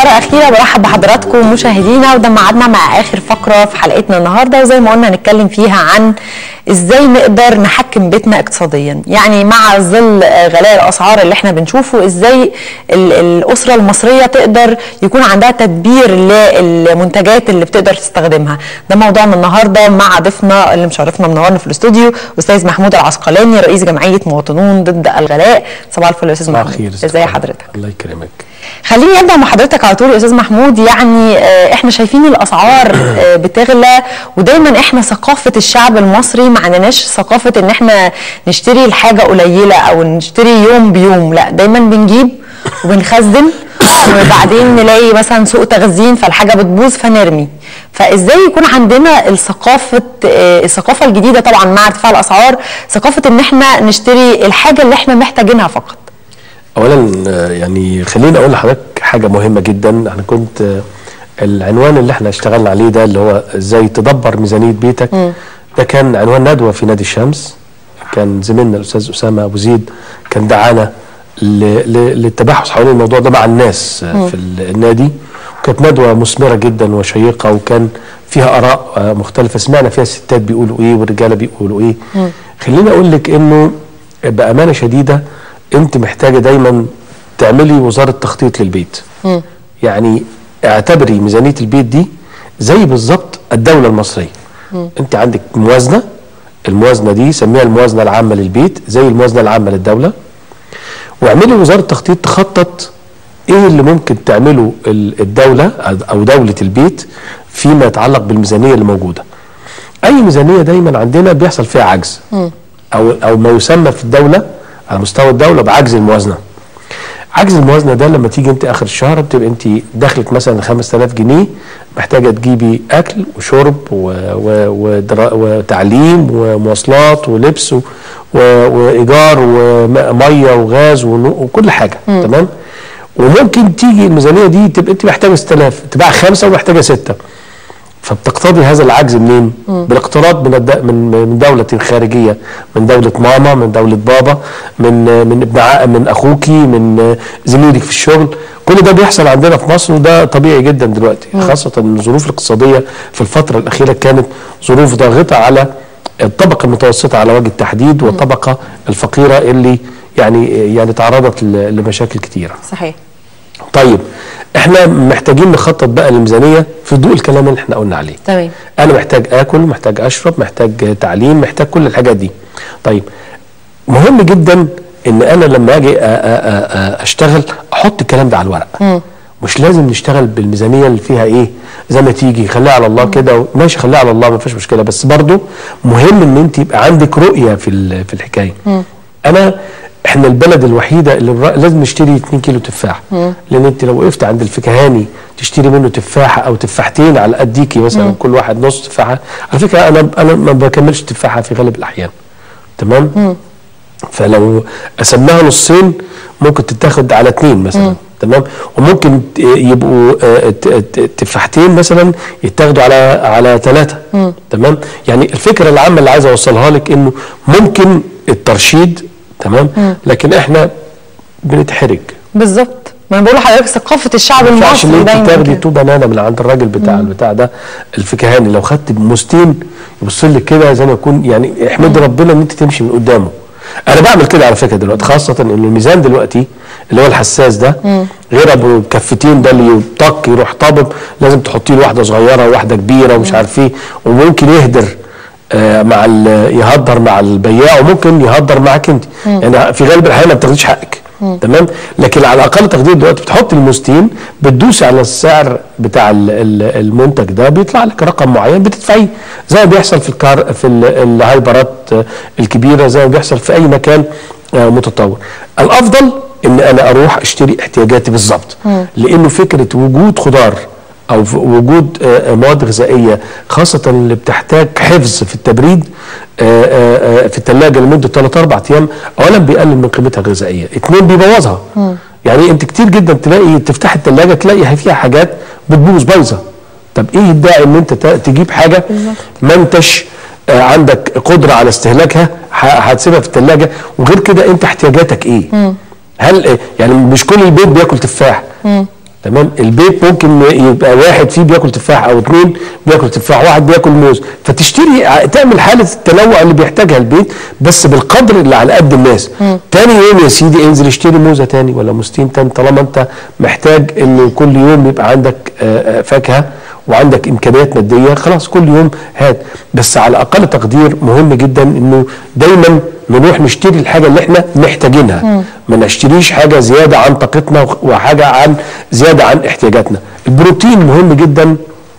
مرة أخيرة برحب بحضراتكم مشاهدينا وده ميعادنا مع آخر فقرة في حلقتنا النهاردة وزي ما قلنا هنتكلم فيها عن إزاي نقدر نحكم بيتنا اقتصاديا يعني مع ظل غلاء الأسعار اللي احنا بنشوفه إزاي ال- الأسرة المصرية تقدر يكون عندها تدبير للمنتجات اللي بتقدر تستخدمها ده موضوعنا النهاردة مع ضيفنا اللي مشرفنا منورنا في الاستوديو أستاذ محمود العسقلاني رئيس جمعية مواطنون ضد الغلاء صباح الفل يا أستاذ صباح محمود الخير ازي حضرتك الله يكرمك خليني ابدا مع حضرتك على طول يا استاذ محمود يعني آه، احنا شايفين الاسعار آه، بتغلى ودايما احنا ثقافه الشعب المصري ما عندناش ثقافه ان احنا نشتري الحاجه قليله او نشتري يوم بيوم لا دايما بنجيب وبنخزن وبعدين نلاقي مثلا سوء تخزين فالحاجه بتبوظ فنرمي فازاي يكون عندنا الثقافه آه، الثقافه الجديده طبعا مع ارتفاع الاسعار ثقافه ان احنا نشتري الحاجه اللي احنا محتاجينها فقط اولا آه، يعني خليني اقول لحضرتك حاجه مهمه جدا انا كنت آه، العنوان اللي احنا اشتغلنا عليه ده اللي هو ازاي تدبر ميزانيه بيتك ده كان عنوان ندوه في نادي الشمس كان زميلنا الاستاذ اسامه ابو زيد كان دعانا ل- ل- للتباحث حوالين الموضوع ده مع الناس آه، في ال- النادي وكانت ندوه مثمره جدا وشيقه وكان فيها اراء آه، مختلفه سمعنا فيها الستات بيقولوا ايه والرجاله بيقولوا ايه خليني اقول لك انه بامانه شديده انت محتاجه دايما تعملي وزاره تخطيط للبيت يعني اعتبري ميزانيه البيت دي زي بالظبط الدوله المصريه انت عندك موازنه الموازنه دي سميها الموازنه العامه للبيت زي الموازنه العامه للدوله واعملي وزاره تخطيط تخطط ايه اللي ممكن تعمله ال- الدوله او دوله البيت فيما يتعلق بالميزانيه اللي موجوده اي ميزانيه دايما عندنا بيحصل فيها عجز او او ما يسمى في الدوله على مستوى الدوله بعجز الموازنه عجز الموازنه ده لما تيجي انت اخر الشهر بتبقى انت دخلك مثلا 5000 جنيه محتاجه تجيبي اكل وشرب و و ودرا وتعليم ومواصلات ولبس و و وايجار وميه وغاز ونو- وكل حاجه تمام وممكن تيجي الميزانيه دي تبقى انت محتاجه 6000 تبقى خمسه ومحتاجه سته فبتقتضي هذا العجز منين؟ بالاقتراض من الد... من من دولة خارجية من دولة ماما من دولة بابا من من ابن ع- من اخوكي من زميلك في الشغل كل ده بيحصل عندنا في مصر وده طبيعي جدا دلوقتي خاصة ان الظروف الاقتصادية في الفترة الأخيرة كانت ظروف ضاغطة على الطبقة المتوسطة على وجه التحديد والطبقة الفقيرة اللي يعني يعني تعرضت ل- لمشاكل كتيرة صحيح طيب احنا محتاجين نخطط بقى للميزانيه في ضوء الكلام اللي احنا قلنا عليه تمام انا محتاج اكل محتاج اشرب محتاج تعليم محتاج كل الحاجات دي طيب مهم جدا ان انا لما اجي أ- أ- أ- أ- اشتغل احط الكلام ده على الورق مش لازم نشتغل بالميزانيه اللي فيها ايه زي ما تيجي خليها على الله كده و- ماشي خليها على الله ما فيش مشكله بس برضو مهم ان انت يبقى عندك رؤيه في ال- في الحكايه انا احنا البلد الوحيده اللي الر- لازم نشتري 2 كيلو تفاح لان انت لو وقفت عند الفكهاني تشتري منه تفاحه او تفاحتين على قديكي مثلا كل واحد نص تفاحه على فكره انا انا ما بكملش تفاحه في غالب الاحيان تمام فلو قسمناها نصين ممكن تتاخد على اتنين مثلا تمام وممكن ت- يبقوا آه، ت- ت- تفاحتين مثلا يتاخدوا على على ثلاثه تمام يعني الفكره العامه اللي عايز اوصلها لك انه ممكن الترشيد تمام لكن احنا بنتحرج بالظبط ما انا بقول لحضرتك ثقافه الشعب ما ينفعش ان المصري انت دايما تاخدي كده. تو بنانا من عند الراجل بتاع البتاع ده الفكهاني لو خدت موستين يبص لك كده زي ما يكون يعني احمدي ربنا ان انت تمشي من قدامه انا بعمل كده على فكره دلوقتي خاصه ان الميزان دلوقتي اللي هو الحساس ده غير ابو كفتين ده اللي يطق يروح طابب لازم تحطي له واحده صغيره وواحده كبيره ومش عارف ايه وممكن يهدر آه، مع ال- يهدر مع البياع وممكن يهدر معاك انت يعني في غالب الاحيان ما بتاخديش حقك تمام لكن على الاقل تقدير دلوقتي بتحط الموستين بتدوسي على السعر بتاع ال- ال- المنتج ده بيطلع لك رقم معين بتدفعيه زي ما بيحصل في الكار في ال- الهايبرات آه، الكبيره زي ما بيحصل في اي مكان آه، متطور الافضل ان انا اروح اشتري احتياجاتي بالظبط لانه فكره وجود خضار او في وجود آه، مواد غذائيه خاصه اللي بتحتاج حفظ في التبريد آه، آه، آه، في الثلاجه لمده 3 4 ايام اولا بيقلل من قيمتها الغذائيه اثنين بيبوظها يعني انت كتير جدا تلاقي تفتح الثلاجه تلاقي فيها حاجات بتبوظ بايظه طب ايه الداعي ان انت ت- تجيب حاجه ما انتش آه، عندك قدره على استهلاكها ه- هتسيبها في الثلاجه وغير كده انت احتياجاتك ايه هل يعني مش كل البيت بياكل تفاح تمام البيت ممكن يبقى واحد فيه بياكل تفاح او اثنين بياكل تفاح واحد بياكل موز فتشتري ع- تعمل حاله التنوع اللي بيحتاجها البيت بس بالقدر اللي على قد الناس تاني يوم يا سيدي انزل اشتري موزه تاني ولا موزتين تاني طالما انت محتاج ان كل يوم يبقى عندك آه، آه، فاكهه وعندك امكانيات ماديه خلاص كل يوم هات بس على اقل تقدير مهم جدا انه دايما نروح نشتري الحاجه اللي احنا محتاجينها ما نشتريش حاجه زياده عن طاقتنا وحاجه عن زياده عن احتياجاتنا البروتين مهم جدا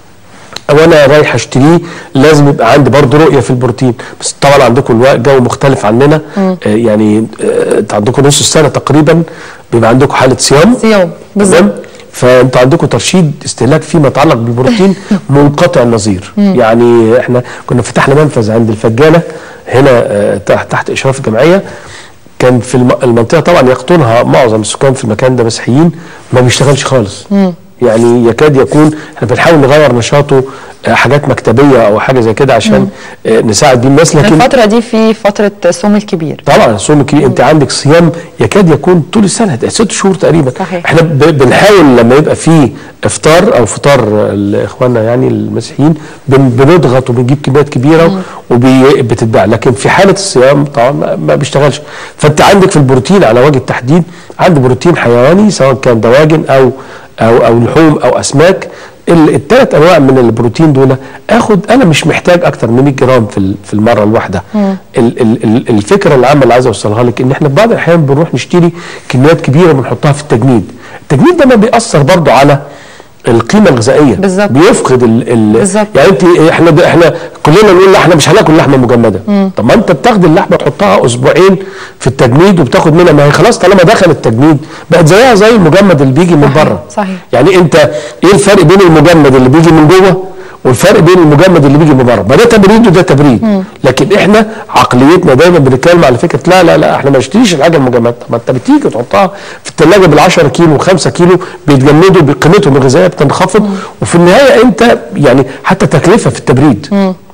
وانا رايح اشتريه لازم يبقى عندي برضه رؤيه في البروتين بس طبعا عندكم الوقت جو مختلف عننا آه يعني آه انت عندكم نص السنه تقريبا بيبقى عندكم حاله صيام صيام بالظبط تمام فانتوا عندكم ترشيد استهلاك فيما يتعلق بالبروتين منقطع النظير يعني احنا كنا فتحنا منفذ عند الفجاله هنا آه، تحت تحت اشراف الجمعيه كان في الم- المنطقه طبعا يقطنها معظم السكان في المكان ده مسيحيين ما بيشتغلش خالص يعني يكاد يكون احنا بنحاول نغير نشاطه آه، حاجات مكتبيه او حاجه زي كده عشان آه، نساعد بيه الناس لكن الفتره دي في فتره صوم الكبير طبعا الصوم الكبير انت عندك صيام يكاد يكون طول السنه ده ست شهور تقريبا صحيح. احنا ب- بنحاول لما يبقى في افطار او فطار لاخواننا يعني المسيحيين بن- بنضغط وبنجيب كميات كبيره وبتتباع لكن في حاله الصيام طبعا ما- ما بيشتغلش فانت عندك في البروتين على وجه التحديد عندك بروتين حيواني سواء كان دواجن او او او لحوم او اسماك الثلاث انواع من البروتين دول اخد انا مش محتاج اكتر من 100 جرام في ال- في المره الواحده ال- ال- ال- الفكره العامه اللي عايز اوصلها لك ان احنا في بعض الاحيان بنروح نشتري كميات كبيره بنحطها في التجميد التجميد ده ما بيأثر برضه على القيمه الغذائيه بالظبط. بيفقد ال ال بالظبط. يعني انت احنا ده احنا كلنا نقول لا احنا مش هناكل لحمه مجمده طب ما انت بتاخد اللحمه تحطها اسبوعين في التجميد وبتاخد منها ما هي خلاص طالما دخل التجميد بقت زيها زي المجمد اللي بيجي من صحيح، بره صحيح. يعني انت ايه الفرق بين المجمد اللي بيجي من جوه والفرق بين المجمد اللي بيجي من بره ما ده تبريد وده تبريد لكن احنا عقليتنا دايما بنتكلم على فكره لا لا لا احنا ما نشتريش الحاجه المجمده طب ما انت بتيجي تحطها في الثلاجه بال 10 كيلو و5 كيلو بيتجمدوا بقيمتهم الغذائيه بتنخفض وفي النهايه انت يعني حتى تكلفه في التبريد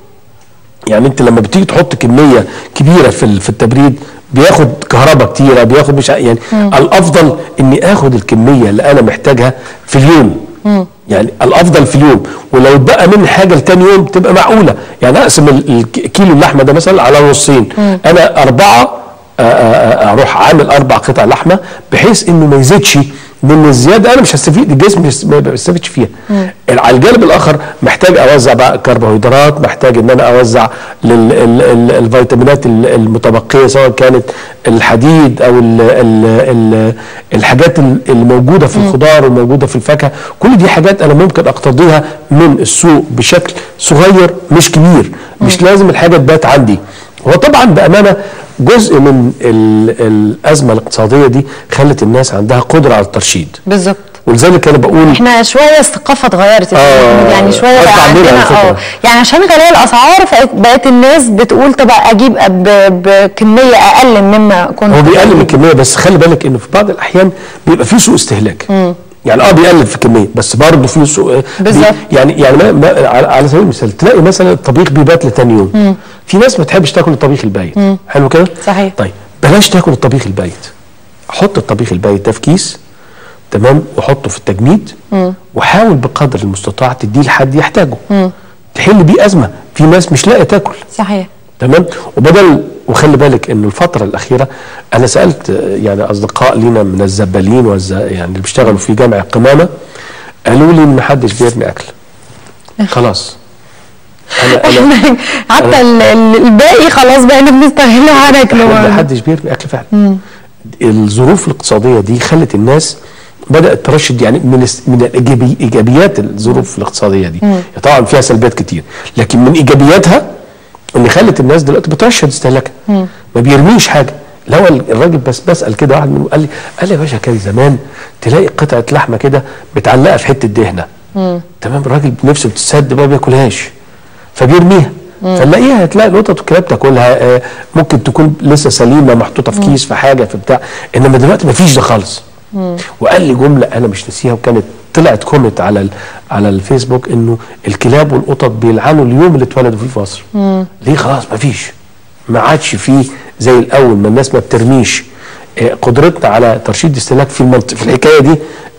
يعني انت لما بتيجي تحط كميه كبيره في ال- في التبريد بياخد كهرباء كتيره بياخد مش ع- يعني الافضل اني اخد الكميه اللي انا محتاجها في اليوم يعني الافضل في اليوم ولو اتبقى مني حاجه لتاني يوم تبقى معقوله يعني اقسم ال- الكيلو اللحمه ده مثلا على نصين انا اربعه آه، آه، آه، اروح عامل اربع قطع لحمه بحيث انه ما يزيدش من الزياده انا مش هستفيد الجسم مش- ما بيستفيدش فيها على الجانب الاخر محتاج اوزع بقى كربوهيدرات محتاج ان انا اوزع لل- ال- ال- الفيتامينات ال- المتبقيه سواء كانت الحديد او ال ال ال الحاجات ال- الموجوده في الخضار وموجوده في الفاكهه كل دي حاجات انا ممكن اقتضيها من السوق بشكل صغير مش كبير مش لازم الحاجه تبات عندي هو طبعا بامانه جزء من ال- الازمه الاقتصاديه دي خلت الناس عندها قدره على الترشيد بالظبط ولذلك انا بقول احنا شويه الثقافه اتغيرت يا آه، سيدي. يعني شويه غصب بقى عننا عندنا على فكرة. اه يعني عشان غلاء الاسعار فبقت بقت الناس بتقول طب اجيب ب- بكميه اقل مما كنت هو بيقلل من الكميه بس خلي بالك انه في بعض الاحيان بيبقى في سوء استهلاك يعني اه بيقلل في الكميه بس برضه في سوء بي- بالظبط. يعني يعني ما ما على على سبيل المثال تلاقي مثلا الطبيخ بيبات لتاني يوم في ناس ما تحبش تاكل الطبيخ البايت حلو كده صحيح. طيب بلاش تاكل الطبيخ البايت حط الطبيخ البايت ده في كيس تمام وحطه في التجميد وحاول بقدر المستطاع تديه لحد يحتاجه تحل بيه ازمه في ناس مش لاقيه تاكل صحيح تمام وبدل وخلي بالك ان الفتره الاخيره انا سالت آه، يعني اصدقاء لينا من الزبالين والز... يعني اللي بيشتغلوا في جامع القمامه قالوا لي ان محدش بيرمي اكل خلاص انا انا حتى ال- ال- الباقي خلاص بقينا بنستغله احنا هناكله محدش بيرمي اكل فعلا الظروف الاقتصاديه دي خلت الناس بدات ترشد يعني من الس- من الإيجابي ايجابيات الظروف الاقتصاديه دي هي طبعا فيها سلبيات كتير لكن من ايجابياتها ان خلت الناس دلوقتي بترشد استهلاكها ما بيرميش حاجه الاول الراجل بس بسال كده واحد منهم قال لي قال لي يا باشا كان زمان تلاقي قطعه لحمه كده متعلقه في حته دهنه تمام الراجل نفسه بتتسد ما بياكلهاش فبيرميها فنلاقيها هتلاقي القطط والكلاب تاكلها آه، ممكن تكون لسه سليمه محطوطه في كيس في حاجه في بتاع انما دلوقتي ما فيش ده خالص وقال لي جمله انا مش ناسيها وكانت طلعت كومنت على ال- على الفيسبوك انه الكلاب والقطط بيلعنوا اليوم اللي اتولدوا فيه في مصر ليه خلاص ما فيش ما عادش فيه زي الاول ما الناس ما بترميش آه، قدرتنا على ترشيد الاستهلاك في المنطقه في الحكايه دي آه،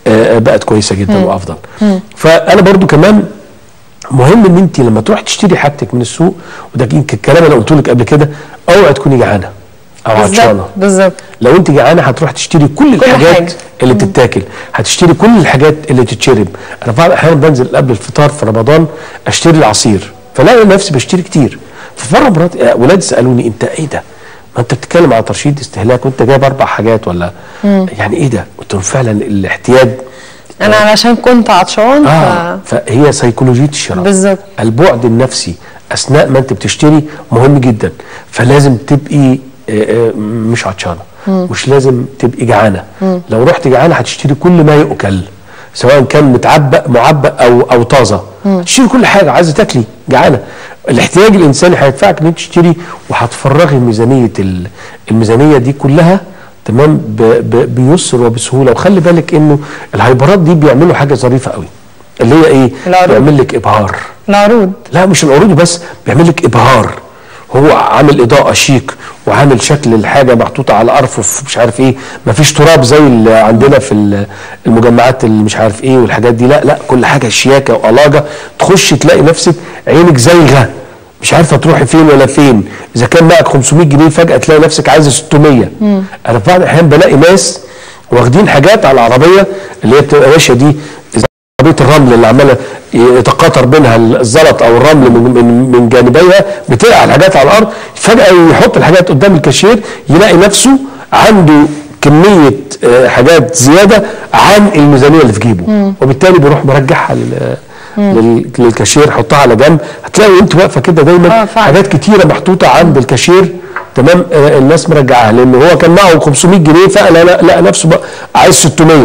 آه، بقت كويسه جدا وافضل فانا برضو كمان مهم ان انت لما تروح تشتري حاجتك من السوق وده يمكن الكلام اللي قلته لك قبل كده اوعي تكوني جعانه او عطشانه بالظبط بالظبط لو انت جعانه هتروح تشتري كل الحاجات حاجة. اللي بتتاكل هتشتري كل الحاجات اللي تتشرب انا بعض الاحيان بنزل قبل الفطار في رمضان اشتري العصير فلاقي نفسي بشتري كتير فمره مرات ولادي سالوني انت ايه ده ما انت بتتكلم على ترشيد استهلاك وانت جايب اربع حاجات ولا يعني ايه ده قلت لهم فعلا الاحتياج انا علشان كنت عطشان اه ف... فهي سيكولوجيه الشراء بالظبط. البعد النفسي اثناء ما انت بتشتري مهم جدا فلازم تبقي آه، آه، مش عطشانه مش لازم تبقي جعانه لو رحت جعانه هتشتري كل ما يؤكل سواء كان متعبأ معبأ او او طازه تشتري كل حاجه عايزه تاكلي جعانه الاحتياج الانساني هيدفعك ان انت تشتري وهتفرغي ميزانيه ال- الميزانيه دي كلها تمام ب- ب- بيسر وبسهوله وخلي بالك انه الهايبرات دي بيعملوا حاجه ظريفه قوي اللي هي ايه؟ العروض. بيعمل لك ابهار العروض لا مش العروض بس بيعمل لك ابهار هو عامل اضاءه شيك وعامل شكل الحاجه محطوطه على ارفف مش عارف ايه مفيش تراب زي اللي عندنا في ال- المجمعات اللي مش عارف ايه والحاجات دي لا لا كل حاجه شياكه وألاجة تخش تلاقي نفسك عينك زايغه مش عارفه تروحي فين ولا فين اذا كان معك 500 جنيه فجاه تلاقي نفسك عايزه 600 انا في بعض الاحيان بلاقي ناس واخدين حاجات على العربيه اللي هي بتبقى ماشيه دي عربيه الرمل اللي عماله يتقاطر بينها الزلط او الرمل من من من جانبيها بتقع الحاجات على الارض فجاه يحط الحاجات قدام الكاشير يلاقي نفسه عنده كميه آه، حاجات زياده عن الميزانيه اللي في جيبه وبالتالي بيروح مرجعها لل- لل- للكاشير يحطها على جنب هتلاقي وانت واقفه كده آه، دايما فعلا. حاجات كتيره محطوطه عند الكاشير تمام آه، الناس مرجعاها لان هو كان معه 500 جنيه فلقى لقى نفسه بقى عايز 600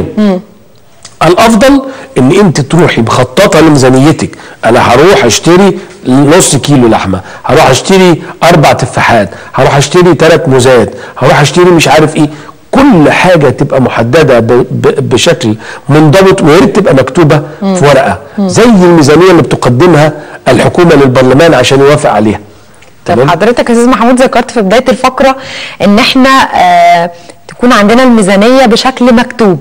الافضل ان انت تروحي مخططه لميزانيتك انا هروح اشتري نص كيلو لحمه هروح اشتري اربع تفاحات هروح اشتري ثلاث موزات هروح اشتري مش عارف ايه كل حاجه تبقى محدده ب- ب- بشكل منضبط ويا ريت تبقى مكتوبه في ورقه زي الميزانيه اللي بتقدمها الحكومه للبرلمان عشان يوافق عليها طب حضرتك يا استاذ محمود ذكرت في بدايه الفقره ان احنا آه تكون عندنا الميزانيه بشكل مكتوب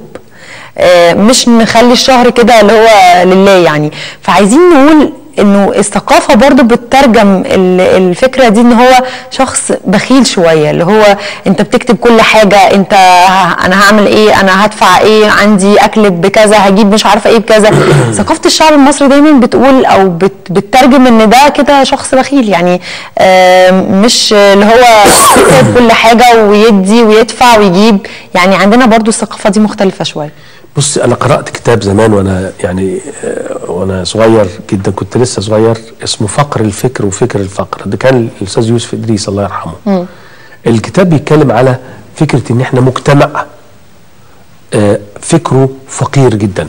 آه مش نخلي الشهر كده اللي هو لله يعني فعايزين نقول انه الثقافه برضو بتترجم ال- الفكره دي ان هو شخص بخيل شويه اللي هو انت بتكتب كل حاجه انت ه- انا هعمل ايه انا هدفع ايه عندي اكل بكذا هجيب مش عارفه ايه بكذا ثقافه الشعب المصري دايما بتقول او بت بتترجم ان ده كده شخص بخيل يعني آم، مش اللي هو يكتب كل حاجه ويدي ويدفع ويجيب يعني عندنا برضو الثقافه دي مختلفه شويه بص انا قرات كتاب زمان وانا يعني آه، وانا صغير جدا كنت لسه صغير اسمه فقر الفكر وفكر الفقر ده كان الاستاذ يوسف ادريس الله يرحمه الكتاب بيتكلم على فكره ان احنا مجتمع آه، فكره فقير جدا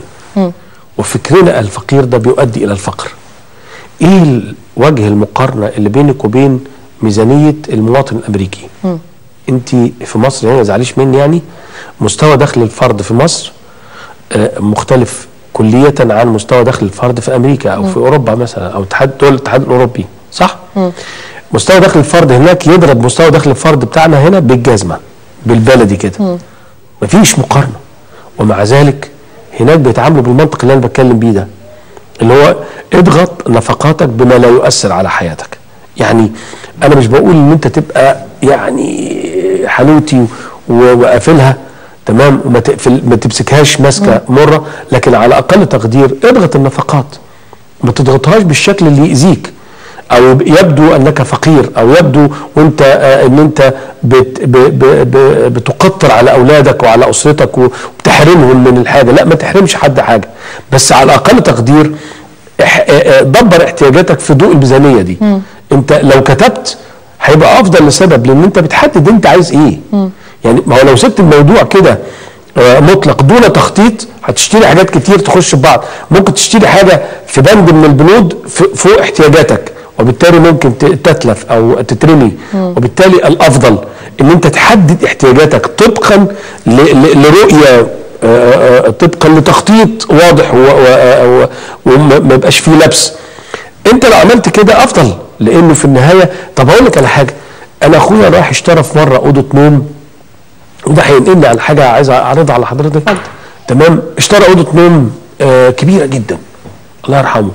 وفكرنا الفقير ده بيؤدي الى الفقر ايه ال- وجه المقارنه اللي بينك وبين ميزانيه المواطن الامريكي انت في مصر يعني ما تزعليش مني يعني مستوى دخل الفرد في مصر آه، مختلف كلية عن مستوى دخل الفرد في أمريكا أو في أوروبا مثلا أو اتحاد دول الاتحاد الأوروبي صح؟ مستوى دخل الفرد هناك يضرب مستوى دخل الفرد بتاعنا هنا بالجزمة بالبلدي كده مفيش مقارنة ومع ذلك هناك بيتعاملوا بالمنطق اللي أنا بتكلم بيه ده اللي هو اضغط نفقاتك بما لا يؤثر على حياتك يعني انا مش بقول ان انت تبقى يعني حلوتي و- وقافلها تمام وما تقفل ما تمسكهاش ماسكه مره لكن على اقل تقدير اضغط النفقات ما تضغطهاش بالشكل اللي يأذيك او يب- يبدو انك فقير او يبدو وانت آه، ان انت بت ب ب ب بتقطر على اولادك وعلى اسرتك وبتحرمهم من الحاجه لا ما تحرمش حد حاجه بس على اقل تقدير اح- آه، آه، دبر احتياجاتك في ضوء الميزانيه دي انت لو كتبت هيبقى افضل لسبب لان انت بتحدد انت عايز ايه يعني ما هو لو سبت الموضوع كده آه، مطلق دون تخطيط هتشتري حاجات كتير تخش في بعض ممكن تشتري حاجه في بند من البنود ف- فوق احتياجاتك وبالتالي ممكن ت- تتلف او تترمي وبالتالي الافضل ان انت تحدد احتياجاتك طبقا ل- ل- لرؤيه آه، آه، طبقا لتخطيط واضح و- و- و- وما ما يبقاش فيه لبس انت لو عملت كده افضل لانه في النهايه طب اقول لك على حاجه انا اخويا راح اشترى في مره اوضه نوم وده هينقلني على حاجه عايز اعرضها على حضرتك تمام اشترى اوضه نوم آه كبيره جدا الله يرحمه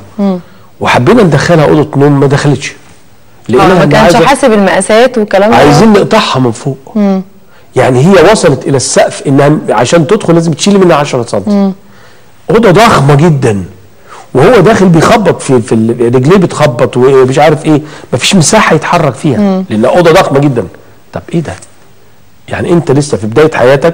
وحبينا ندخلها اوضه نوم ما دخلتش اه ما كانش عايزة- حاسب المقاسات والكلام ده عايزين نقطعها من فوق يعني هي وصلت الى السقف انها عشان تدخل لازم تشيل منها 10 سم اوضه ضخمه جدا وهو داخل بيخبط في في ال- رجليه بتخبط ومش عارف ايه مفيش مساحه يتحرك فيها لان اوضه ضخمه جدا طب ايه ده يعني انت لسه في بدايه حياتك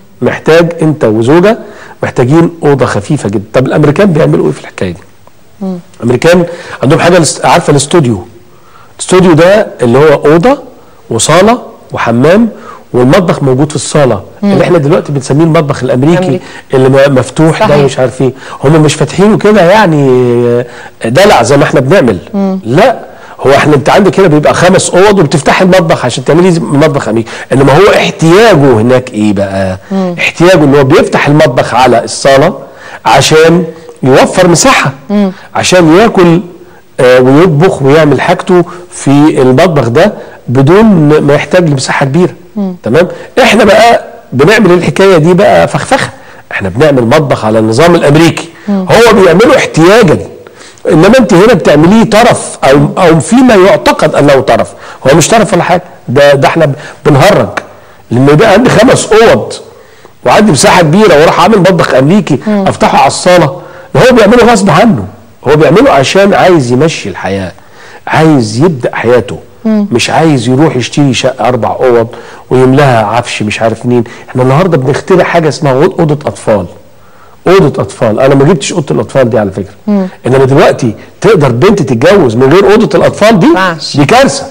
محتاج انت وزوجه محتاجين اوضه خفيفه جدا طب الامريكان بيعملوا ايه في الحكايه دي الامريكان عندهم حاجه الاست- عارفه الاستوديو الاستوديو ده اللي هو اوضه وصاله وحمام والمطبخ موجود في الصاله اللي احنا دلوقتي بنسميه المطبخ الامريكي أمريكي. اللي م- مفتوح ده صحيح. ومش عارف ايه هم مش فاتحينه كده يعني آه، دلع زي ما احنا بنعمل لا هو احنا انت عندك هنا بيبقى خمس اوض وبتفتح المطبخ عشان تعملي زي- مطبخ امريكي انما هو احتياجه هناك ايه بقى احتياجه ان هو بيفتح المطبخ على الصاله عشان يوفر مساحه عشان ياكل آه، ويطبخ ويعمل حاجته في المطبخ ده بدون ما يحتاج لمساحه كبيره تمام احنا بقى بنعمل الحكايه دي بقى فخفخه احنا بنعمل مطبخ على النظام الامريكي هو بيعمله احتياجا انما انت هنا بتعمليه طرف او او فيما يعتقد انه طرف هو مش طرف ولا حاجه ده ده احنا بنهرج لان يبقى عندي خمس اوض وعندي مساحه كبيره واروح اعمل مطبخ امريكي افتحه على الصاله ده هو بيعمله غصب عنه هو بيعمله عشان عايز يمشي الحياه عايز يبدا حياته مش عايز يروح يشتري شقه اربع اوض ويملاها عفش مش عارف مين احنا النهارده بنخترع حاجه اسمها اوضه اطفال اوضه اطفال انا ما جبتش اوضه الاطفال دي على فكره انما دلوقتي تقدر بنت تتجوز من غير اوضه الاطفال دي ينفعش. دي كارثه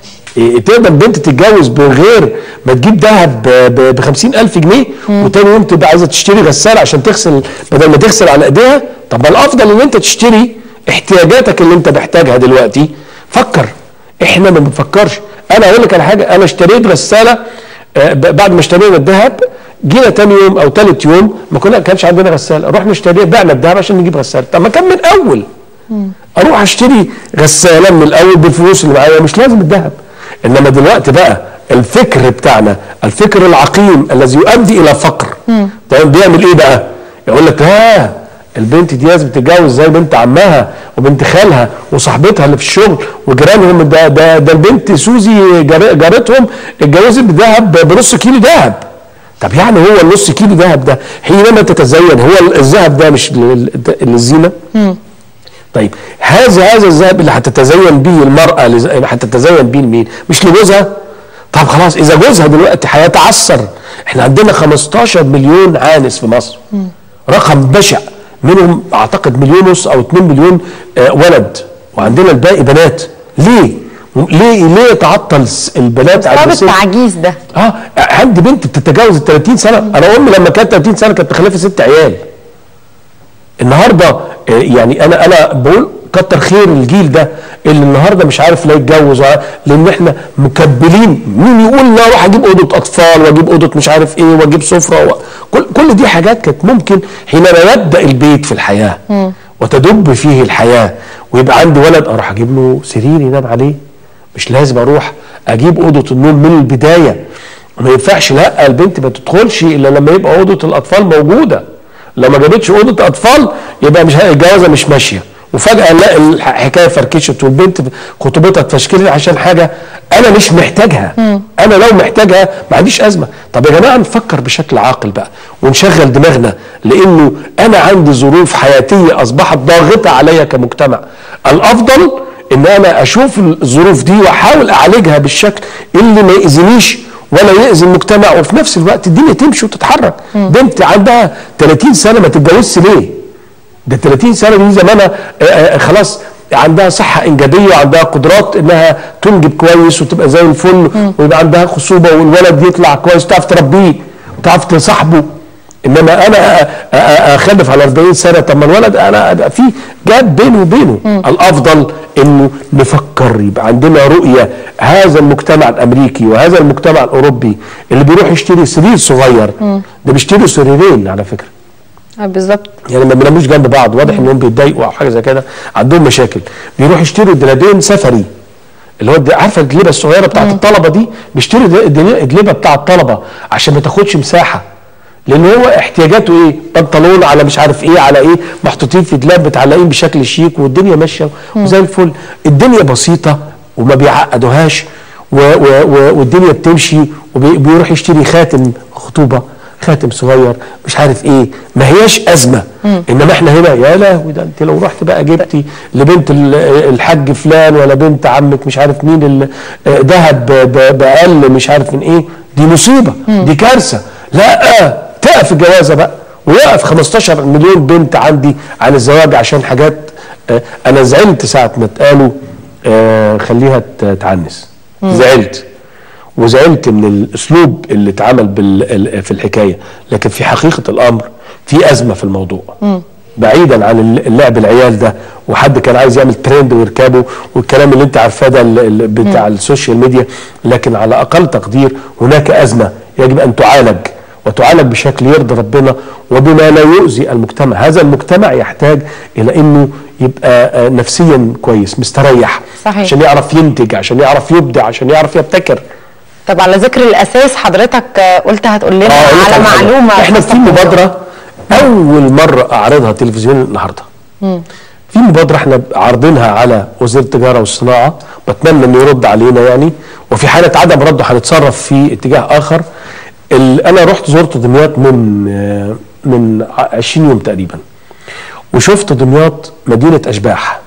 إيه تقدر بنت تتجوز من غير ما تجيب ذهب ب 50000 جنيه وتاني يوم تبقى عايزه تشتري غساله عشان تغسل بدل ما تغسل على ايديها طب ما الافضل ان انت تشتري احتياجاتك اللي انت محتاجها دلوقتي فكر احنا ما بنفكرش انا اقول لك على حاجه انا اشتريت غساله آه، ب- بعد ما اشترينا الذهب جينا تاني يوم او تالت يوم ما كنا كانش عندنا غساله رحنا اشترينا بعنا الذهب عشان نجيب غساله طب ما كان من اول اروح اشتري غساله من الاول بالفلوس اللي معايا مش لازم الذهب انما دلوقتي بقى الفكر بتاعنا الفكر العقيم الذي يؤدي الى فقر تمام بيعمل ايه بقى يقول لك ها البنت دي لازم تتجوز زي بنت عمها وبنت خالها وصاحبتها اللي في الشغل وجيرانهم ده ده ده البنت سوزي جار- جارتهم اتجوزت بذهب بنص كيلو ذهب طب يعني هو النص كيلو ذهب ده حينما تتزين هو الذهب ده مش لل- للزينه طيب هذا هذا الذهب اللي هتتزين به المرأة لز- هتتزين به لمين؟ مش لجوزها؟ طب خلاص إذا جوزها دلوقتي هيتعثر احنا عندنا 15 مليون عانس في مصر رقم بشع منهم أعتقد مليون ونص أو 2 مليون آه، ولد وعندنا الباقي بنات ليه؟ ليه ليه يتعطل س- البنات بسبب عند سن- التعجيز ده اه عندي بنت بتتجاوز ال 30 سنه انا امي لما كانت 30 سنه كانت مخلفه ست عيال النهارده آه، يعني انا انا بقول كتر خير الجيل ده اللي النهارده مش عارف لا يتجوز ولا- لان احنا مكبلين مين يقول لا اروح اجيب اوضه اطفال واجيب اوضه مش عارف ايه واجيب سفره و... كل كل دي حاجات كانت ممكن حينما يبدا البيت في الحياه وتدب فيه الحياه ويبقى عندي ولد اروح اجيب له سرير ينام عليه مش لازم اروح اجيب اوضه النوم من البدايه ما ينفعش لا البنت ما تدخلش الا لما يبقى اوضه الاطفال موجوده لو ما جابتش اوضه اطفال يبقى مش الجوازه مش ماشيه وفجاه نلاقي الحكايه فركشت والبنت خطوبتها اتفشكلت عشان حاجه انا مش محتاجها انا لو محتاجها ما عنديش ازمه طب يا جماعه نفكر بشكل عاقل بقى ونشغل دماغنا لانه انا عندي ظروف حياتيه اصبحت ضاغطه عليا كمجتمع الافضل ان انا اشوف الظروف دي واحاول اعالجها بالشكل اللي ما ياذينيش ولا يأذي المجتمع وفي نفس الوقت الدنيا تمشي وتتحرك بنت عندها 30 سنه ما تتجوزش ليه ده 30 سنه دي زمانها آه، آه، خلاص عندها صحه انجابيه وعندها قدرات انها تنجب كويس وتبقى زي الفل ويبقى عندها خصوبه والولد يطلع كويس وتعرف تربيه وتعرف تصاحبه انما انا أ- أ- اخلف على 40 سنه طب ما الولد انا ابقى في جاب بينه وبينه الافضل انه نفكر يبقى عندنا رؤيه هذا المجتمع الامريكي وهذا المجتمع الاوروبي اللي بيروح يشتري سرير صغير ده بيشتري سريرين على فكره آه، بالظبط يعني ما بيناموش جنب بعض واضح انهم بيتضايقوا او حاجه زي كده عندهم مشاكل بيروحوا يشتروا دلادين سفري اللي هو الد- عارفه الدليبه الصغيره بتاعت الطلبه دي بيشتروا د- الدلي- الدليبه بتاع الطلبه عشان ما تاخدش مساحه لان هو احتياجاته ايه بنطلون على مش عارف ايه على ايه محطوطين في دولاب متعلقين بشكل شيك والدنيا ماشيه وزي الفل الدنيا بسيطه وما بيعقدوهاش و و و والدنيا بتمشي وبيروح يشتري خاتم خطوبه خاتم صغير مش عارف ايه ما هياش ازمه انما احنا هنا يا لهوي ده انت لو رحت بقى جبتي لبنت ال- الحاج فلان ولا بنت عمك مش عارف مين ال- آه، ذهب ب- ب- باقل مش عارف من ايه دي مصيبه دي كارثه لا تقف الجوازه بقى ويقف 15 مليون بنت عندي عن الزواج عشان حاجات آه، انا زعلت ساعه ما اتقالوا آه، خليها ت- تعنس زعلت وزعلت من الاسلوب اللي اتعمل بال- ال- في الحكايه لكن في حقيقه الامر في ازمه في الموضوع بعيدا عن الل- اللعب العيال ده وحد كان عايز يعمل ترند ويركبه والكلام اللي انت عارفاه ده ال- ال- بتاع السوشيال ميديا لكن على اقل تقدير هناك ازمه يجب ان تعالج وتعالج بشكل يرضي ربنا وبما لا يؤذي المجتمع هذا المجتمع يحتاج الى انه يبقى آه، نفسيا كويس مستريح صحيح. عشان يعرف ينتج عشان يعرف يبدع عشان يعرف يبتكر طب على ذكر الاساس حضرتك آه، قلت هتقول لنا آه، أقول لك على حاجة. معلومه احنا خاصة في بالموضوع. مبادره اول مره اعرضها تلفزيون النهارده في مبادره احنا عارضينها على وزير التجاره والصناعه بتمنى انه يرد علينا يعني وفي حاله عدم رده هنتصرف في اتجاه اخر ال- انا رحت زرت دمياط من آه، من ع- 20 يوم تقريبا وشفت دمياط مدينه اشباح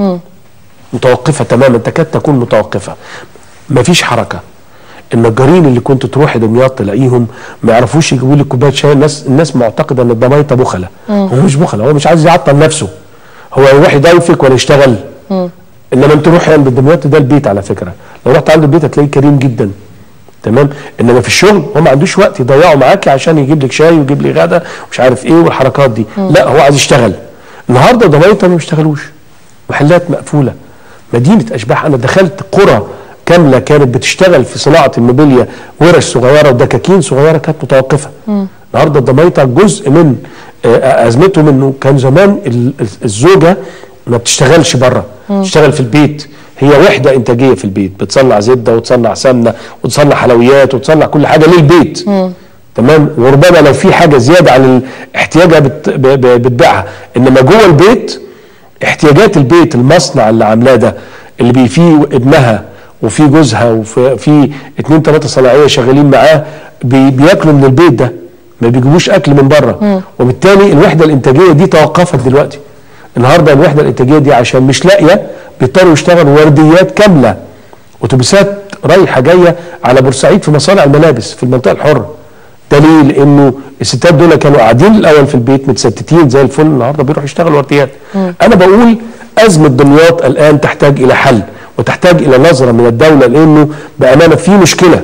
متوقفه تماما تكاد تكون متوقفه مفيش حركه النجارين اللي كنت تروحي دمياط تلاقيهم ما يعرفوش يجيبوا لك كوبايه شاي الناس الناس معتقده ان الضمايطه بخله هو مش بخله هو مش عايز يعطل نفسه هو يروح يضيفك ولا يشتغل انما انت روحي عند دمياط ده البيت على فكره لو رحت عند البيت هتلاقيه كريم جدا تمام انما في الشغل هو ما عندوش وقت يضيعه معاكي عشان يجيب لك شاي ويجيب لي غدا مش عارف ايه والحركات دي لا هو عايز يشتغل النهارده ضمايطه ما بيشتغلوش محلات مقفوله مدينه اشباح انا دخلت قرى كامله كانت بتشتغل في صناعه الموبيليا ورش صغيره ودكاكين صغيره كانت متوقفه النهارده الضمايطه جزء من آه، ازمتهم انه كان زمان ال- ال- الزوجه ما بتشتغلش بره تشتغل في البيت هي وحده انتاجيه في البيت بتصنع زبده وتصنع سمنه وتصنع حلويات وتصنع كل حاجه للبيت تمام وربما لو في حاجه زياده عن احتياجها بت- ب- ب- بتبيعها انما جوه البيت احتياجات البيت المصنع اللي عاملاه ده اللي بي فيه ابنها وفي جوزها وفي في اتنين تلاته صناعيه شغالين معاه بي بياكلوا من البيت ده ما بيجيبوش اكل من بره وبالتالي الوحده الانتاجيه دي توقفت دلوقتي النهارده الوحده الانتاجيه دي عشان مش لاقيه بيضطروا يشتغلوا ورديات كامله اتوبيسات رايحه جايه على بورسعيد في مصانع الملابس في المنطقه الحره دليل انه الستات دول كانوا قاعدين الاول في البيت متستتين زي الفل النهارده بيروحوا يشتغلوا ورديات انا بقول ازمه دمياط الان تحتاج الى حل وتحتاج الى نظره من الدوله لانه بامانه في مشكله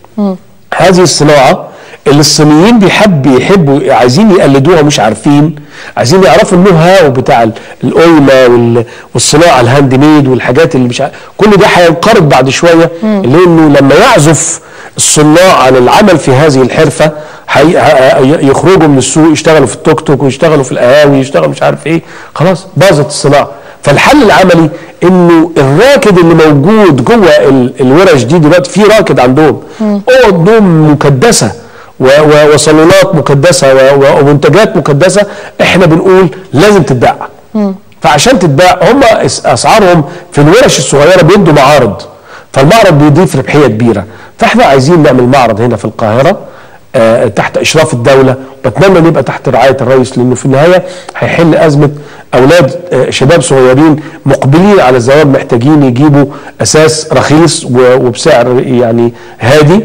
هذه الصناعه اللي الصينيين بيحب يحبوا عايزين يقلدوها مش عارفين عايزين يعرفوا النو هاو بتاع ال- القيمه وال- والصناعه الهاند ميد والحاجات اللي مش عارف كل ده هينقرض بعد شويه لانه لما يعزف الصناع عن العمل في هذه الحرفه حي... ه- ي- يخرجوا من السوق يشتغلوا في التوك توك ويشتغلوا في القهاوي يشتغلوا مش عارف ايه خلاص باظت الصناعه فالحل العملي انه الراكد اللي موجود جوه ال- الورش دي دلوقتي في راكد عندهم اوض نوم مكدسه و- و- وصالونات مكدسه و- و- ومنتجات مكدسه احنا بنقول لازم تتباع فعشان تتباع هم أس- اسعارهم في الورش الصغيره بيدوا معارض فالمعرض بيضيف ربحيه كبيره فاحنا عايزين نعمل معرض هنا في القاهره آه، تحت اشراف الدوله بتمنى نبقى تحت رعايه الرئيس لانه في النهايه هيحل ازمه اولاد آه، شباب صغيرين مقبلين على الزواج محتاجين يجيبوا اساس رخيص و- وبسعر يعني هادي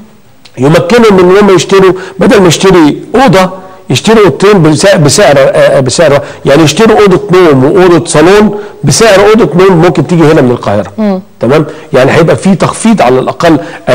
يمكنهم من ان هم يشتروا بدل ما يشتري اوضه يشتروا اوضتين بسعر بسعر آه، بسعر يعني يشتروا اوضه نوم واوضه صالون بسعر اوضه نوم ممكن تيجي هنا من القاهره تمام يعني هيبقى في تخفيض على الاقل 40%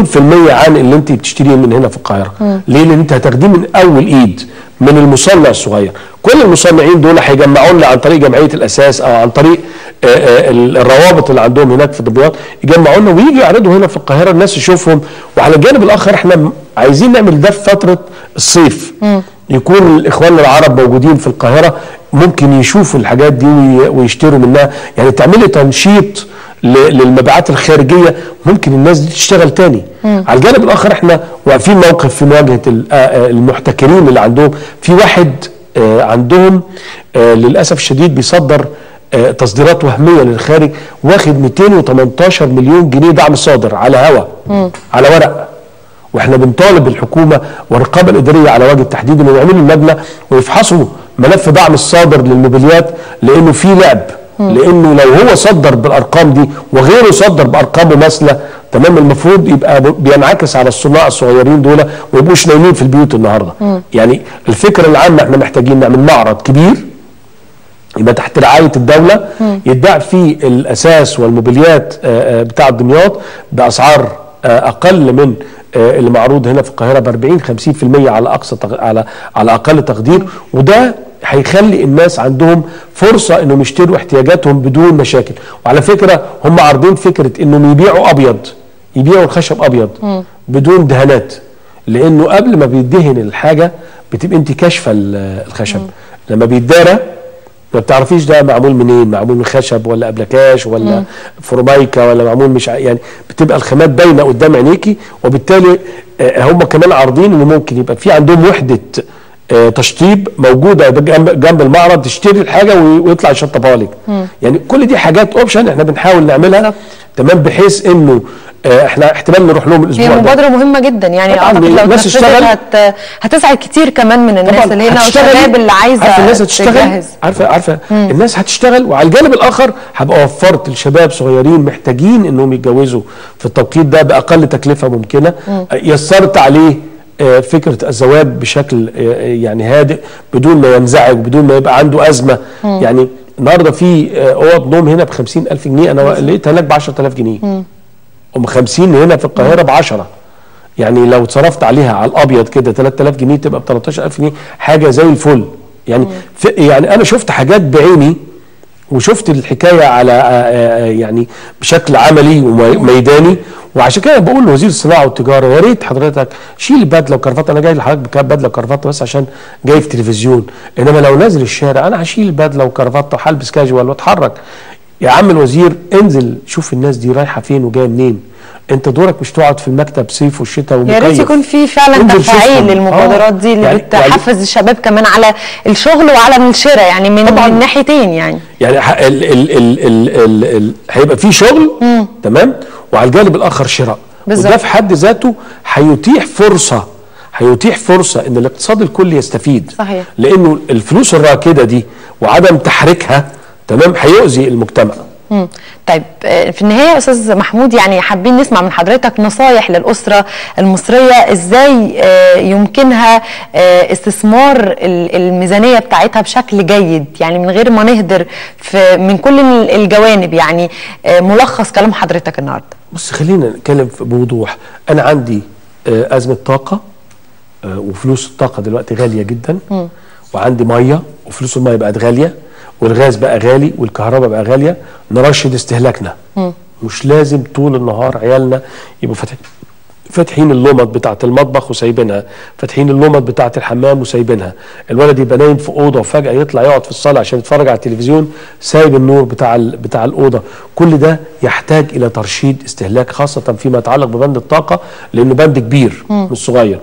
عن اللي انت بتشتريه من هنا في القاهره ليه لان انت هتاخديه من اول ايد من المصنع الصغير كل المصنعين دول هيجمعوا لنا عن طريق جمعيه الاساس او عن طريق آه، آه، الروابط اللي عندهم هناك في دمياط يجمعوا لنا ويجوا يعرضوا هنا في القاهره الناس يشوفهم وعلى الجانب الاخر احنا م- عايزين نعمل ده في فتره الصيف يكون الاخوان العرب موجودين في القاهره ممكن يشوفوا الحاجات دي وي- ويشتروا منها يعني تعملي تنشيط ل- للمبيعات الخارجيه ممكن الناس دي تشتغل تاني على الجانب الاخر احنا واقفين موقف في مواجهه ال- آه، آه، المحتكرين اللي عندهم في واحد آه، عندهم آه، للاسف الشديد بيصدر آه، تصديرات وهميه للخارج واخد 218 مليون جنيه دعم صادر على هوا على ورق واحنا بنطالب الحكومه والرقابه الاداريه على وجه التحديد انه يعملوا اللجنه ويفحصوا ملف دعم الصادر للموبيليات لانه في لعب لانه لو هو صدر بالارقام دي وغيره صدر بارقام مماثله تمام المفروض يبقى ب- بينعكس على الصناع الصغيرين دول وما يبقوش نايمين في البيوت النهارده يعني الفكره العامه احنا محتاجين نعمل معرض كبير يبقى تحت رعايه الدوله يتباع فيه الاساس والموبيليات آه، آه، بتاع دمياط باسعار آه، اقل من آه، اللي معروض هنا في القاهره ب 40 50% على اقصى تق- على على اقل تقدير وده هيخلي الناس عندهم فرصه انهم يشتروا احتياجاتهم بدون مشاكل وعلى فكره هم عارضين فكره انهم يبيعوا ابيض يبيعوا الخشب ابيض بدون دهانات لانه قبل ما بيدهن الحاجه بتبقى انت كاشفه ال- الخشب لما بيتدارى ما بتعرفيش ده معمول منين معمول من خشب ولا ابلكاش ولا فورمايكا ولا معمول مش ع- يعني بتبقى الخامات باينه قدام عينيكي وبالتالي آه، هم كمان عارضين ان ممكن يبقى في عندهم وحده آه، تشطيب موجوده جنب جنب المعرض تشتري الحاجه وي- ويطلع يشطبها لك يعني كل دي حاجات اوبشن احنا بنحاول نعملها تمام بحيث انه آه، احنا احتمال نروح لهم الاسبوع هي ده مبادرة مهمة جدا يعني طبعاً اعتقد لو الناس اتنفذت تشتغل. هت... هتسعد كتير كمان من الناس طبعاً اللي هنا هتشتغلي. والشباب اللي عايزة عارفه الناس هتشتغل تجهز عارفه عارفه الناس هتشتغل وعلى الجانب الاخر هبقى وفرت لشباب صغيرين محتاجين انهم يتجوزوا في التوقيت ده باقل تكلفه ممكنه يسرت عليه آه، فكره الزواج بشكل آه، يعني هادئ بدون ما ينزعج بدون ما يبقى عنده ازمه يعني النهارده في آه، اوض نوم هنا ب 50000 جنيه انا لقيتها هناك ب 10000 جنيه ام 50 هنا في القاهره ب 10 يعني لو اتصرفت عليها على الابيض كده 3000 جنيه تبقى ب 13000 جنيه حاجه زي الفل يعني في يعني انا شفت حاجات بعيني وشفت الحكايه على آه، آه، يعني بشكل عملي وميداني وعشان كده بقول لوزير الصناعه والتجاره يا ريت حضرتك شيل البدله وكرافته انا جاي لحضرتك بكاب بدله وكرافته بس عشان جاي في تلفزيون انما لو نازل الشارع انا هشيل البدله وكرافته وهلبس كاجوال واتحرك يا عم الوزير انزل شوف الناس دي رايحه فين وجايه منين انت دورك مش تقعد في المكتب صيف والشتاء يا ومكيف ريت يكون في فعلا انزل تفاعيل شوفهم. للمبادرات آه. دي اللي يعني- بتحفز الشباب كمان على الشغل وعلى الشراء يعني من, طبعاً. من ناحيتين يعني يعني ح- ال ال ال ال ال ال هيبقى في شغل تمام وعلى الجانب الاخر شراء بالظبط. وده في حد ذاته هيتيح فرصه هيتيح فرصه ان الاقتصاد الكلي يستفيد صحيح. لانه الفلوس الراكده دي وعدم تحريكها تمام هيؤذي المجتمع مم. طيب آه، في النهايه يا استاذ محمود يعني حابين نسمع من حضرتك نصايح للاسره المصريه ازاي آه، يمكنها آه، استثمار ال- الميزانيه بتاعتها بشكل جيد يعني من غير ما نهدر في من كل ال- الجوانب يعني آه، ملخص كلام حضرتك النهارده بص خلينا نتكلم في- بوضوح انا عندي آه، ازمه طاقه آه، وفلوس الطاقه دلوقتي غاليه جدا وعندي ميه وفلوس الميه بقت غاليه والغاز بقى غالي والكهرباء بقى غاليه نرشد استهلاكنا مش لازم طول النهار عيالنا يبقوا فاتحين فاتحين اللمض بتاعه المطبخ وسايبينها فاتحين اللمض بتاعه الحمام وسايبينها الولد يبقى نايم في اوضه وفجاه يطلع يقعد في الصاله عشان يتفرج على التلفزيون سايب النور بتاع ال- بتاع الاوضه كل ده يحتاج الى ترشيد استهلاك خاصه فيما يتعلق ببند الطاقه لانه بند كبير مش صغير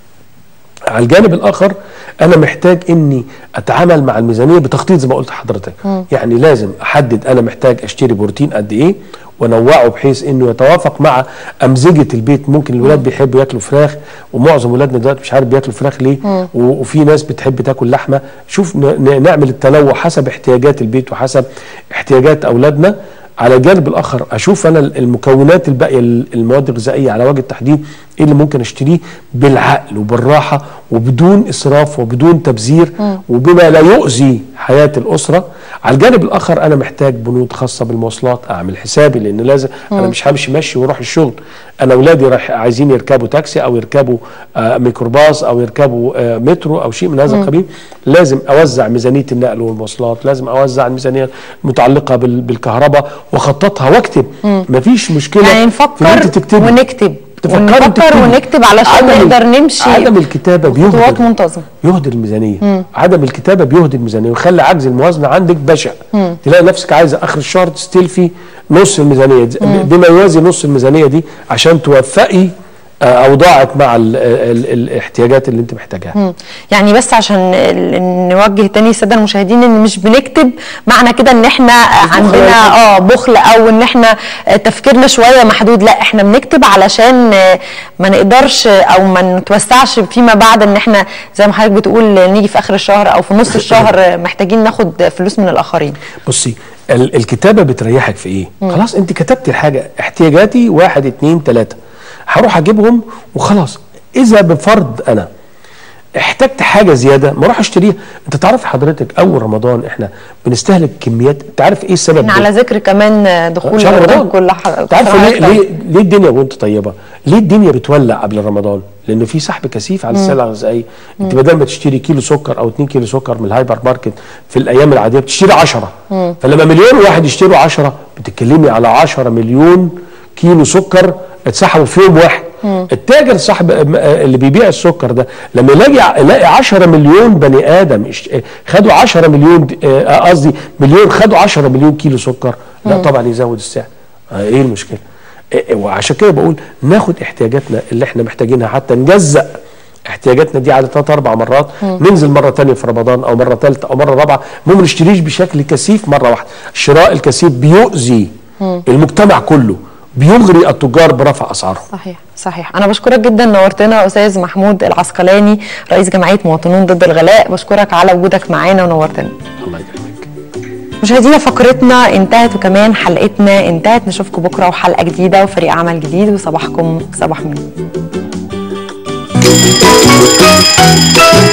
على الجانب الاخر انا محتاج اني اتعامل مع الميزانيه بتخطيط زي ما قلت لحضرتك يعني لازم احدد انا محتاج اشتري بروتين قد ايه وانوعه بحيث انه يتوافق مع امزجه البيت ممكن الولاد بيحبوا ياكلوا فراخ ومعظم ولادنا دلوقتي مش عارف بياكلوا فراخ ليه و- وفي ناس بتحب تاكل لحمه شوف ن- ن- نعمل التنوع حسب احتياجات البيت وحسب احتياجات اولادنا على الجانب الاخر اشوف انا المكونات الباقيه المواد الغذائيه على وجه التحديد ايه اللي ممكن اشتريه بالعقل وبالراحه وبدون اسراف وبدون تبذير وبما لا يؤذي حياه الاسره على الجانب الاخر انا محتاج بنود خاصه بالمواصلات اعمل حسابي لان لازم انا مش همشي مشي واروح الشغل انا اولادي رايح عايزين يركبوا تاكسي او يركبوا آه ميكروباص او يركبوا آه مترو او شيء من هذا القبيل لازم اوزع ميزانيه النقل والمواصلات لازم اوزع الميزانيه المتعلقه بال- بالكهرباء واخططها واكتب مفيش مشكله يعني في ان انت نفكر تكتبي ونكتب تفكري ونفكر تكتبي. ونكتب علشان عدم ال- نقدر نمشي عدم الكتابه بخطوات بيهدر منتظمة. يهدر الميزانيه عدم الكتابه بيهدر الميزانيه ويخلي عجز الموازنه عندك بشع تلاقي نفسك عايزه اخر الشهر تستلفي نص الميزانيه دي بما يوازي نص الميزانيه دي عشان توفقي آه، اوضاعك مع ال ال الاحتياجات اللي انت محتاجاها مم. يعني بس عشان ال- نوجه تاني الساده المشاهدين ان مش بنكتب معنى كده ان احنا عندنا اه بخل او ان احنا آه، تفكيرنا شويه محدود لا احنا بنكتب علشان آه، ما نقدرش او ما نتوسعش فيما بعد ان احنا زي ما حضرتك بتقول نيجي في اخر الشهر او في نص الشهر آه، محتاجين ناخد فلوس من الاخرين بصي ال- الكتابه بتريحك في ايه؟ خلاص انت كتبت الحاجه احتياجاتي واحد اتنين تلاته هروح اجيبهم وخلاص اذا بفرض انا احتجت حاجه زياده ما اروح اشتريها انت تعرف حضرتك اول رمضان احنا بنستهلك كميات انت عارف ايه السبب احنا ده؟ على ذكر كمان آه، دخول شهر رمضان رمضان كل ح- انت عارف ليه, حضرتك ليه ليه الدنيا وانت طيبه ليه الدنيا بتولع قبل رمضان لانه في سحب كثيف على السلع الغذائيه انت بدل ما تشتري كيلو سكر او 2 كيلو سكر من الهايبر ماركت في الايام العاديه بتشتري 10 فلما مليون واحد يشتروا 10 بتتكلمي على 10 مليون كيلو سكر اتسحبوا في يوم واحد التاجر صاحب اللي بيبيع السكر ده لما يلاقي يلاقي 10 مليون بني ادم اشت- خدوا 10 مليون اه، قصدي مليون خدوا 10 مليون كيلو سكر لا طبعا يزود السعر اه، ايه المشكله اه، وعشان كده بقول ناخد احتياجاتنا اللي احنا محتاجينها حتى نجزأ احتياجاتنا دي على ثلاث اربع مرات ننزل مره تانية في رمضان او مره ثالثه او مره رابعه المهم ما نشتريش بشكل كثيف مره واحده الشراء الكثيف بيؤذي المجتمع كله بيغري التجار برفع اسعارهم صحيح صحيح انا بشكرك جدا نورتنا استاذ محمود العسقلاني رئيس جمعيه مواطنون ضد الغلاء بشكرك على وجودك معانا ونورتنا الله يكرمك مشاهدينا فقرتنا انتهت وكمان حلقتنا انتهت نشوفكم بكره وحلقه جديده وفريق عمل جديد وصباحكم صباح مين